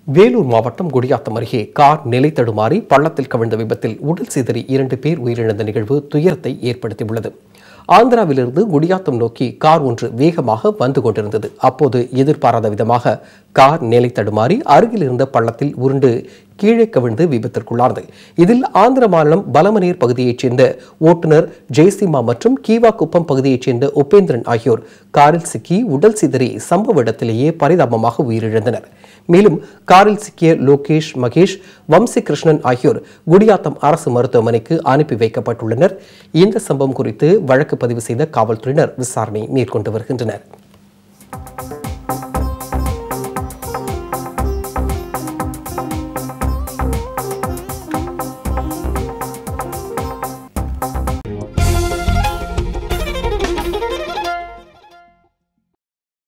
வேலூர் மாவட்டம் குடியாத்தம் அருகே கார் நிலை தடுமாறி பள்ளத்தில் கவிழ்ந்த விபத்தில் உடல் சிதறி இரண்டு பேர் உயிரிழந்த நிகழ்வு துயரத்தை ஏற்படுத்தியுள்ளது ஆந்திராவிலிருந்து குடியாத்தம் நோக்கி கார் ஒன்று வேகமாக வந்து கொண்டிருந்தது அப்போது எதிர்பாராத விதமாக கார் நிலை தடுமாறி அருகில் இருந்த பள்ளத்தில் உருண்டு கீழே கவிழ்ந்து விபத்திற்குள்ளானது இதில் ஆந்திர மாநிலம் பலமனேர் பகுதியைச் சேர்ந்த ஓட்டுநர் ஜெயசிமா மற்றும் கீவாக்குப்பம் பகுதியைச் சேர்ந்த உபேந்திரன் ஆகியோர் காரில் சிக்கி உடல் சிதறி சம்பவ இடத்திலேயே பரிதாபமாக உயிரிழந்தனர் மேலும் காரில் சிக்கிய லோகேஷ் மகேஷ் வம்சி கிருஷ்ணன் ஆகியோர் குடியாத்தம் அரசு மருத்துவமனைக்கு அனுப்பி வைக்கப்பட்டுள்ளனர் இந்த சம்பவம் குறித்து வழக்கு பதிவு செய்த காவல்துறையினர் விசாரணை மேற்கொண்டு வருகின்றனர்